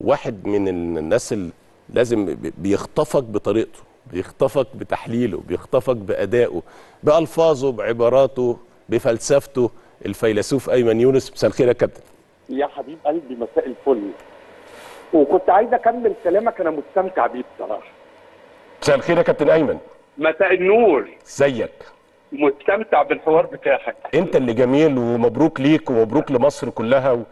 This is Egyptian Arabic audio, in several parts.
واحد من الناس اللي لازم بي- بيخطفك بطريقته بيخطفك بتحليله بيخطفك بادائه بالفاظه بعباراته بفلسفته الفيلسوف ايمن يونس مساء الخير يا كابتن يا حبيب قلبي مساء الفل وكنت عايز اكمل كلامك انا مستمتع بيه بصراحه مساء الخير يا كابتن ايمن مساء النور ازيك مستمتع بالحوار بتاعك انت اللي جميل ومبروك ليك ومبروك لمصر كلها و-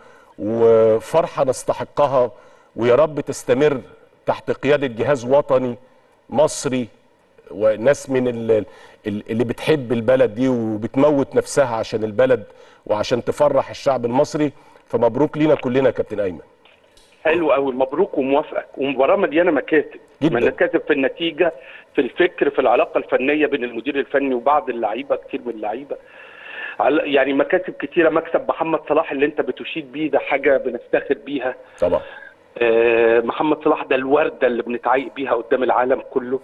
وفرحه نستحقها ويا رب تستمر تحت قياده جهاز وطني مصري وناس من ال- ال- اللي بتحب البلد دي وبتموت نفسها عشان البلد وعشان تفرح الشعب المصري فمبروك لينا كلنا يا كابتن ايمن حلو قوي مبروك وموافقك ومباراه مليانه مكاسب جداً. مكاسب في النتيجه في الفكر في العلاقه الفنيه بين المدير الفني وبعض اللعيبه كتير من اللعيبه على- يعني مكاسب كتيره مكسب محمد صلاح اللي انت بتشيد بيه ده حاجه بنفتخر بيها طبعا آه، محمد صلاح ده الورده اللي بنتعايق بيها قدام العالم كله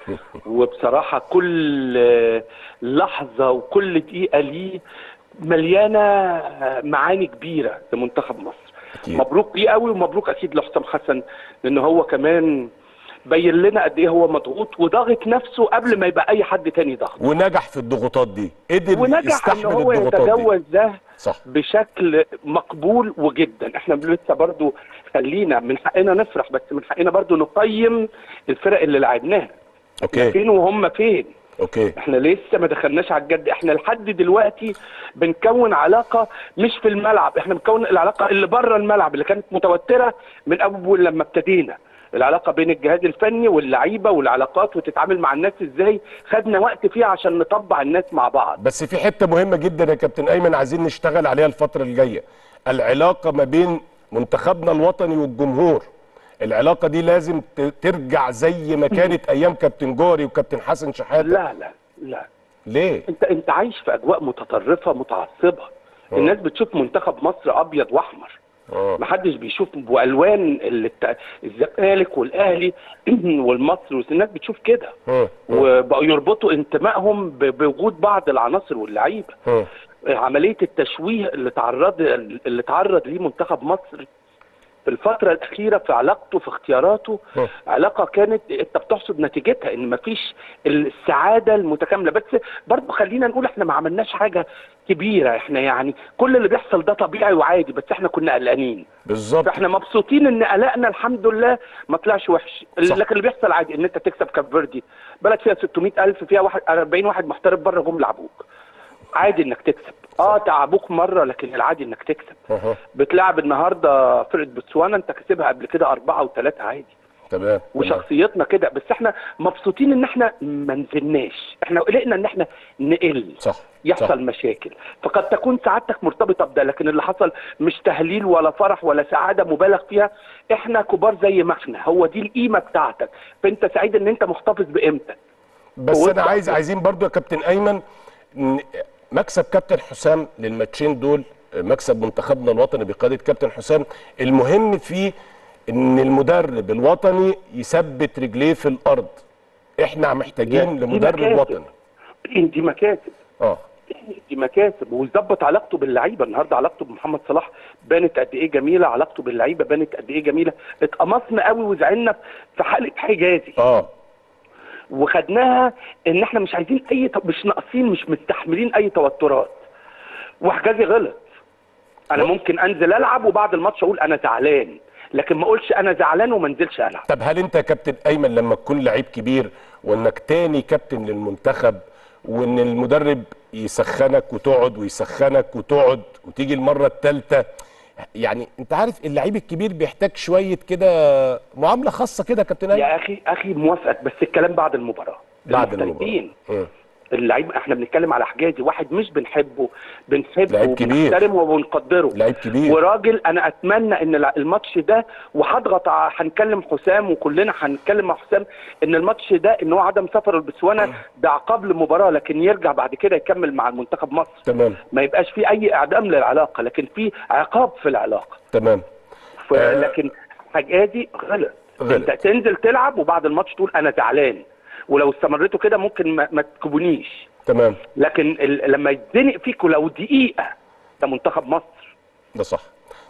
وبصراحه كل آه، لحظه وكل دقيقه ليه مليانه آه، معاني كبيره لمنتخب مصر أكيد. مبروك ليه قوي ومبروك اكيد لحسام حسن لان هو كمان بين لنا قد ايه هو مضغوط وضاغط نفسه قبل ما يبقى اي حد تاني ضغط ونجح في الضغوطات دي قدر ونجح ان يستحمل هو الضغوطات دي يتجاوز ده صح بشكل مقبول وجدا احنا لسه برضو خلينا من حقنا نفرح بس من حقنا برضو نقيم الفرق اللي لعبناها اوكي فين وهم فين اوكي احنا لسه ما دخلناش على الجد احنا لحد دلوقتي بنكون علاقه مش في الملعب احنا بنكون العلاقه اللي بره الملعب اللي كانت متوتره من اول لما ابتدينا العلاقه بين الجهاز الفني واللعيبه والعلاقات وتتعامل مع الناس ازاي خدنا وقت فيها عشان نطبع الناس مع بعض بس في حته مهمه جدا يا كابتن ايمن عايزين نشتغل عليها الفتره الجايه العلاقه ما بين منتخبنا الوطني والجمهور العلاقه دي لازم ت- ترجع زي ما كانت ايام كابتن جوري وكابتن حسن شحاته لا لا لا ليه انت انت عايش في اجواء متطرفه متعصبه الناس بتشوف منتخب مصر ابيض واحمر اه محدش بيشوف والوان اللي الت- الزمالك والاهلي والمصري الناس بتشوف كده اه وبقوا يربطوا انتمائهم ب- بوجود بعض العناصر واللعيبه اه عمليه التشويه اللي تعرض اللي تعرض ليه منتخب مصر في الفترة الأخيرة في علاقته في اختياراته م. علاقة كانت أنت بتحصد نتيجتها إن مفيش السعادة المتكاملة بس برضه خلينا نقول إحنا ما عملناش حاجة كبيرة إحنا يعني كل اللي بيحصل ده طبيعي وعادي بس إحنا كنا قلقانين بالظبط فاحنا مبسوطين ان قلقنا الحمد لله ما طلعش وحش صح. لكن اللي بيحصل عادي ان انت تكسب كاب فيردي بلد فيها 600 الف فيها واحد 40 واحد محترف بره جم لعبوك عادي انك تكسب اه تعبوك مره لكن العادي انك تكسب اها بتلعب النهارده فرقه بوتسوانا انت كسبها قبل كده اربعه وثلاثه عادي تمام تمام. وشخصيتنا كده بس احنا مبسوطين ان احنا ما نزلناش احنا قلقنا ان احنا نقل صح يحصل صح. مشاكل فقد تكون سعادتك مرتبطه بده لكن اللي حصل مش تهليل ولا فرح ولا سعاده مبالغ فيها احنا كبار زي ما احنا هو دي القيمه بتاعتك فانت سعيد ان انت محتفظ بقيمتك بس هو انا أنت- عايز عايزين برضو يا كابتن ايمن ن- مكسب كابتن حسام للماتشين دول مكسب منتخبنا الوطني بقياده كابتن حسام المهم فيه ان المدرب الوطني يثبت رجليه في الارض احنا محتاجين دي لمدرب مكاسب. وطني دي مكاسب اه دي مكاسب ويظبط علاقته باللعيبه النهارده علاقته بمحمد صلاح بانت قد ايه جميله علاقته باللعيبه بانت قد ايه جميله اتقمصنا قوي وزعلنا في حاله حجازي اه وخدناها ان احنا مش عايزين اي ت- مش ناقصين مش مستحملين اي توترات وحجازي غلط انا و- ممكن انزل العب وبعد الماتش اقول انا زعلان لكن ما اقولش انا زعلان وما انزلش العب طب هل انت يا كابتن ايمن لما تكون لعيب كبير وانك تاني كابتن للمنتخب وان المدرب يسخنك وتقعد ويسخنك وتقعد وتيجي المره الثالثه يعني انت عارف اللعيب الكبير بيحتاج شويه كده معامله خاصه كده يا كابتن ايمن يا اخي اخي موافقك بس الكلام بعد المباراه بعد المحترفين. المباراه مم. اللعيب احنا بنتكلم على حجازي واحد مش بنحبه بنحبه لعيب كبير. وبنحترمه وبنقدره لعيب كبير وراجل انا اتمنى ان الع- الماتش ده وهضغط ع- هنكلم حسام وكلنا هنتكلم مع حسام ان الماتش ده ان هو عدم سفره لبتسوانا ده عقاب للمباراه لكن يرجع بعد كده يكمل مع المنتخب مصر تمام ما يبقاش في اي اعدام للعلاقه لكن في عقاب في العلاقه تمام ف... آه. لكن حجازي غلط غلط. انت تنزل تلعب وبعد الماتش تقول انا زعلان ولو استمرتوا كده ممكن ما, ما تكبونيش تمام لكن ال... لما يتزنق فيكوا لو دقيقه ده منتخب مصر ده صح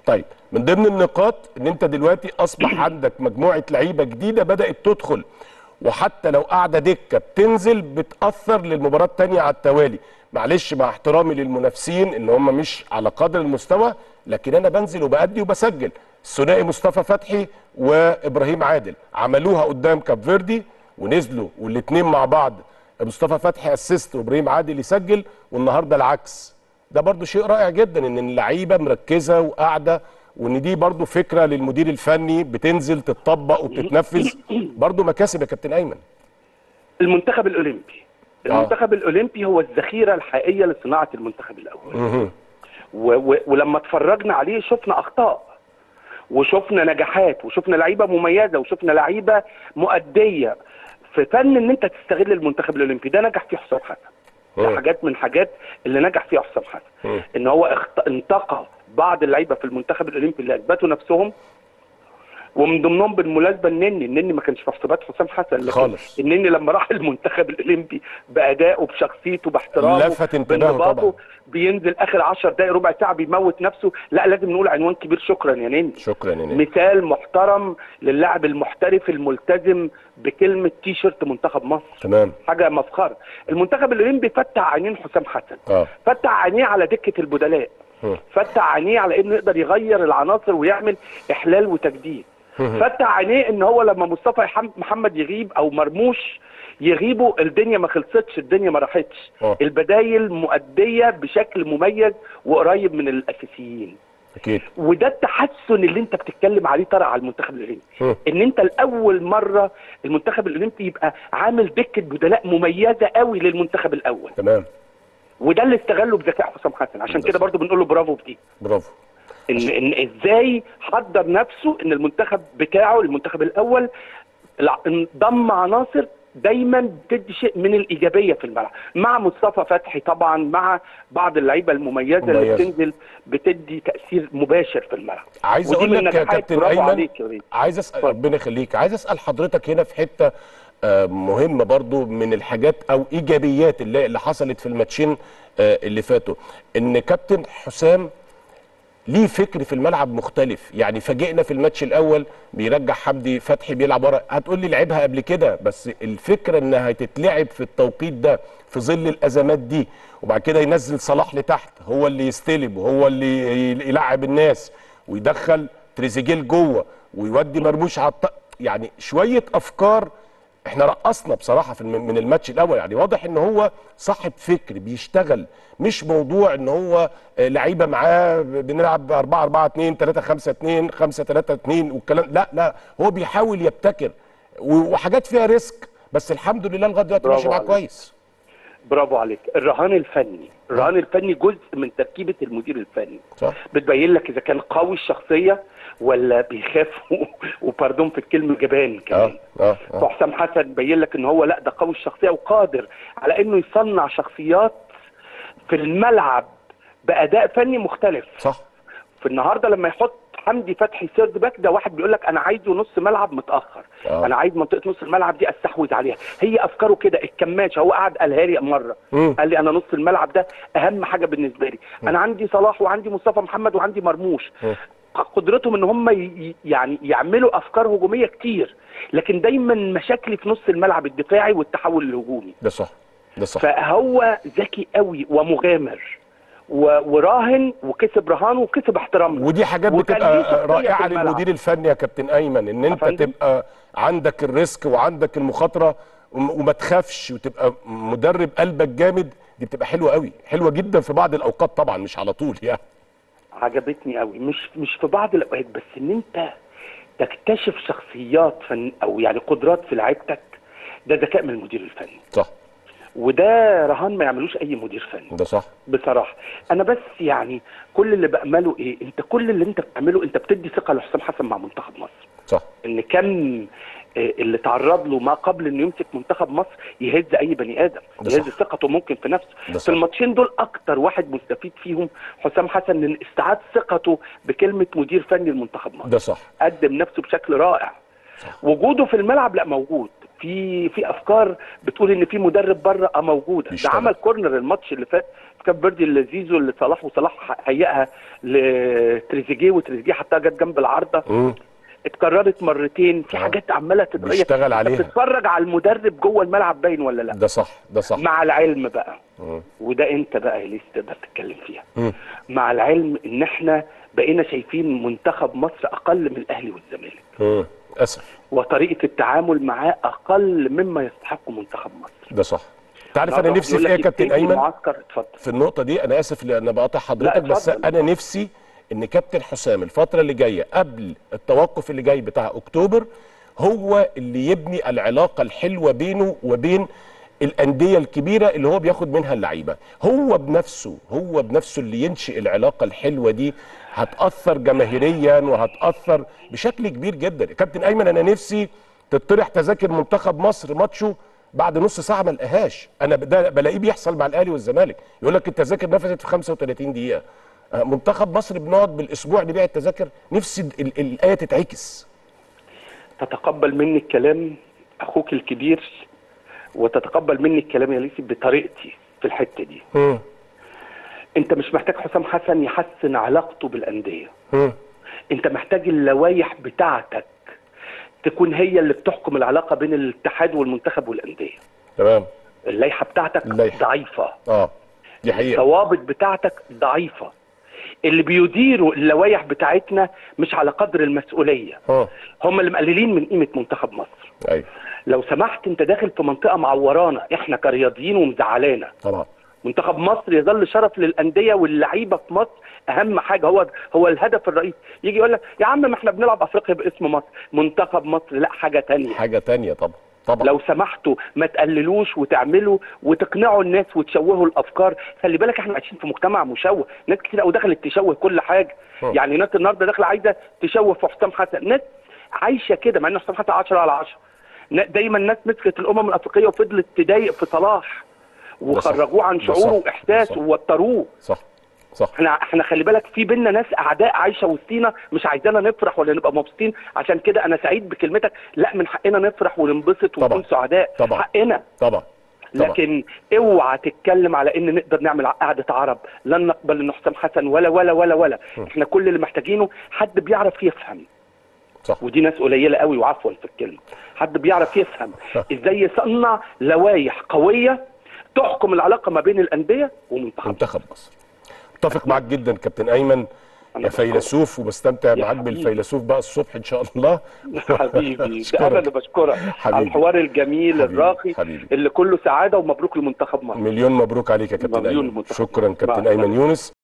طيب من ضمن النقاط ان انت دلوقتي اصبح عندك مجموعه لعيبه جديده بدات تدخل وحتى لو قاعده دكه بتنزل بتاثر للمباراه الثانيه على التوالي معلش مع احترامي للمنافسين ان هم مش على قدر المستوى لكن انا بنزل وبأدي وبسجل الثنائي مصطفى فتحي وابراهيم عادل عملوها قدام كاب فيردي ونزلوا والاثنين مع بعض مصطفى فتحي اسيست وابراهيم عادل يسجل والنهارده العكس ده برضو شيء رائع جدا ان اللعيبه مركزه وقاعده وان دي برضو فكره للمدير الفني بتنزل تتطبق وبتتنفذ برضو مكاسب يا كابتن ايمن المنتخب الاولمبي المنتخب الاولمبي هو الذخيره الحقيقيه لصناعه المنتخب الاول مهم. و و ولما اتفرجنا عليه شفنا اخطاء وشفنا نجاحات وشفنا لعيبه مميزه وشفنا لعيبه مؤديه في فن ان انت تستغل المنتخب الاولمبي ده نجح فيه حسام حسن ده مم. حاجات من حاجات اللي نجح فيها حسام حسن مم. ان هو اخت... انتقى بعض اللعيبه في المنتخب الاولمبي اللي اثبتوا نفسهم ومن ضمنهم بالمناسبه النني النني ما كانش في حسابات حسام حسن لكن خالص. النني لما راح المنتخب الاولمبي بادائه بشخصيته باحترامه لفت انتباهه بانضباطه، طبعا. بينزل اخر 10 دقائق ربع ساعه بيموت نفسه لا لازم نقول عنوان كبير شكرا يا نني شكرا يا نني مثال محترم للاعب المحترف الملتزم بكلمه تي شيرت منتخب مصر تمام حاجه مفخره المنتخب الاولمبي فتح عينين حسام حسن اه فتح عينيه على دكه البدلاء مم. فتح عينيه على انه يقدر يغير العناصر ويعمل احلال وتجديد فتح عينيه ان هو لما مصطفى يحم- محمد يغيب او مرموش يغيبوا الدنيا ما خلصتش الدنيا ما راحتش آه. البدايل مؤديه بشكل مميز وقريب من الاساسيين اكيد وده التحسن اللي انت بتتكلم عليه طرح على المنتخب الاولمبي مم. ان انت لاول مره المنتخب الاولمبي يبقى عامل دكه بدلاء مميزه قوي للمنتخب الاول تمام وده اللي استغله بذكاء حسام حسن عشان كده برضو بنقول له برافو بدي برافو ان ان ازاي حضر نفسه ان المنتخب بتاعه المنتخب الاول الع- ضم عناصر دايما بتدي شيء من الايجابيه في الملعب مع مصطفى فتحي طبعا مع بعض اللعيبه المميزه اللي مميزة. بتنزل بتدي تاثير مباشر في الملعب عايز ودي اقول من لك يا نجاحات. كابتن برافو ايمن عليك يا وليد. عايز اسال اتفضل. ربنا يخليك عايز اسال حضرتك هنا في حته آه، مهمه برضو من الحاجات او ايجابيات اللي, اللي حصلت في الماتشين آه، اللي فاتوا ان كابتن حسام ليه فكر في الملعب مختلف يعني فاجئنا في الماتش الاول بيرجع حمدي فتحي بيلعب ورا هتقول لي لعبها قبل كده بس الفكره انها هتتلعب في التوقيت ده في ظل الازمات دي وبعد كده ينزل صلاح لتحت هو اللي يستلم وهو اللي ي- يلعب الناس ويدخل تريزيجيل جوه ويودي مرموش على الط... يعني شويه افكار احنا رقصنا بصراحه في الم- من الماتش الاول يعني واضح ان هو صاحب فكر بيشتغل مش موضوع ان هو آه، لعيبه معاه بنلعب 4 4 2 3 5 2 5 3 2 والكلام لا لا هو بيحاول يبتكر و- وحاجات فيها ريسك بس الحمد لله لغايه دلوقتي برافو ماشي معاه عليك. كويس برافو عليك الرهان الفني الرهان الفني جزء من تركيبه المدير الفني صح بتبين لك اذا كان قوي الشخصيه ولا بيخاف وباردون في الكلمه جبان كمان اه اه, آه. فحسام حسن بين لك ان هو لا ده قوي الشخصيه وقادر على انه يصنع شخصيات في الملعب باداء فني مختلف صح في النهارده لما يحط حمدي فتحي سيرد باك ده واحد بيقول لك انا عايزه نص ملعب متاخر آه. انا عايز منطقه نص الملعب دي استحوذ عليها هي افكاره كده الكماشه هو قعد قالها لي مره مم. قال لي انا نص الملعب ده اهم حاجه بالنسبه لي انا عندي صلاح وعندي مصطفى محمد وعندي مرموش مم. قدرتهم ان هم ي- يعني يعملوا افكار هجوميه كتير لكن دايما مشاكلي في نص الملعب الدفاعي والتحول الهجومي ده صح ده صح فهو ذكي قوي ومغامر و- وراهن وكسب رهانه وكسب احترامنا ودي حاجات وكان ليه شخصية بتبقى رائعه في الملعب. للمدير الفني يا كابتن ايمن ان انت أفندم. تبقى عندك الريسك وعندك المخاطره وم- وما تخافش وتبقى مدرب قلبك جامد دي بتبقى حلوه قوي حلوه جدا في بعض الاوقات طبعا مش على طول يعني عجبتني قوي مش مش في بعض الاوقات بس ان انت تكتشف شخصيات فن او يعني قدرات في لعيبتك ده ذكاء من المدير الفني صح وده رهان ما يعملوش اي مدير فني ده صح بصراحه انا بس يعني كل اللي بامله ايه انت كل اللي انت بتعمله انت بتدي ثقه لحسام حسن مع منتخب مصر صح ان كم آه، اللي تعرض له ما قبل انه يمسك منتخب مصر يهز اي بني ادم ده يهز صح. ثقته ممكن في نفسه ده صح. في الماتشين دول اكتر واحد مستفيد فيهم حسام حسن من استعاد ثقته بكلمه مدير فني لمنتخب مصر ده صح قدم نفسه بشكل رائع صح. وجوده في الملعب لا موجود في في افكار بتقول ان في مدرب بره اه موجوده ده بيشتغل. عمل كورنر الماتش اللي فات كاب فيردي اللي زيزو اللي صلاح وصلاح هيئها لتريزيجيه وتريزيجيه حطها جت جنب العارضه مم. اتكررت مرتين في آه. حاجات عماله تتغير بيشتغل أنت عليها. بتتفرج على المدرب جوه الملعب باين ولا لا ده صح ده صح مع العلم بقى مم. وده انت بقى يا ليس تقدر تتكلم فيها مم. مع العلم ان احنا بقينا شايفين منتخب مصر اقل من الاهلي والزمالك مم. اسف وطريقه التعامل معاه اقل مما يستحق منتخب مصر ده صح انت عارف انا النهارده نفسي يقول في ايه يا لك كابتن يبتدي ايمن معسكر اتفضل في النقطه دي انا اسف لان بقاطع حضرتك بس اتفضل. انا نفسي ان كابتن حسام الفتره اللي جايه قبل التوقف اللي جاي بتاع اكتوبر هو اللي يبني العلاقه الحلوه بينه وبين الانديه الكبيره اللي هو بياخد منها اللعيبه هو بنفسه هو بنفسه اللي ينشئ العلاقه الحلوه دي هتاثر جماهيريا وهتاثر بشكل كبير جدا كابتن ايمن انا نفسي تطرح تذاكر منتخب مصر ماتشه بعد نص ساعه ما لقاهاش انا ده بلاقيه بيحصل مع الاهلي والزمالك يقول لك التذاكر نفذت في 35 دقيقه آه، منتخب مصر بنقعد بالاسبوع نبيع التذاكر نفسي ال- ال- الايه تتعكس تتقبل مني الكلام اخوك الكبير وتتقبل مني الكلام يا ليسي بطريقتي في الحته دي مم. انت مش محتاج حسام حسن يحسن علاقته بالانديه مم. انت محتاج اللوائح بتاعتك تكون هي اللي بتحكم العلاقه بين الاتحاد والمنتخب والانديه تمام اللائحه بتاعتك اللائحة. ضعيفه اه دي حقيقه الضوابط بتاعتك ضعيفه اللي بيديروا اللوائح بتاعتنا مش على قدر المسؤوليه اه هم اللي مقللين من قيمه منتخب مصر ايوه لو سمحت انت داخل في منطقه معورانا احنا كرياضيين ومزعلانا طبعا منتخب مصر يظل شرف للانديه واللعيبه في مصر اهم حاجه هو هو الهدف الرئيسي يجي يقول لك يا عم ما احنا بنلعب افريقيا باسم مصر منتخب مصر لا حاجه تانية حاجه تانية طبعا طبعا لو سمحتوا ما تقللوش وتعملوا وتقنعوا الناس وتشوهوا الافكار خلي بالك احنا عايشين في مجتمع مشوه ناس كتير قوي دخلت تشوه كل حاجه اه. يعني ناس النهارده داخله عايزه تشوه في حسام حسن ناس عايشه كده مع ان حسام حسن 10 على 10 ن- دايما الناس مسكت الامم الافريقيه وفضلت تضايق في صلاح ده صح. وخرجوه عن ده شعوره صح. ده واحساسه صح. ووتروه صح صح احنا احنا خلي بالك في بينا ناس اعداء عايشه وسطينا مش عايزانا نفرح ولا نبقى مبسوطين عشان كده انا سعيد بكلمتك لا من حقنا نفرح وننبسط طبعا. ونكون سعداء طبعا. حقنا طبعا طبعا لكن اوعى تتكلم على ان نقدر نعمل قعده عرب لن نقبل ان حسام حسن ولا ولا ولا ولا احنا كل اللي محتاجينه حد بيعرف يفهم صح ودي ناس قليله قوي وعفوا في الكلمه حد بيعرف يفهم ازاي يصنع لوائح قويه تحكم العلاقه ما بين الانديه ومنتخب منتخب مصر اتفق معاك جدا كابتن ايمن أنا يا بشكرك. فيلسوف وبستمتع يا معاك حبيبي. بالفيلسوف بقى الصبح ان شاء الله حبيبي ده انا أشكرك. اللي بشكرك حبيبي. على الحوار الجميل حبيبي. الراقي حبيبي. اللي كله سعاده ومبروك لمنتخب مصر مليون مبروك عليك يا كابتن مليون ايمن منتخب. شكرا مع كابتن السلامة. ايمن يونس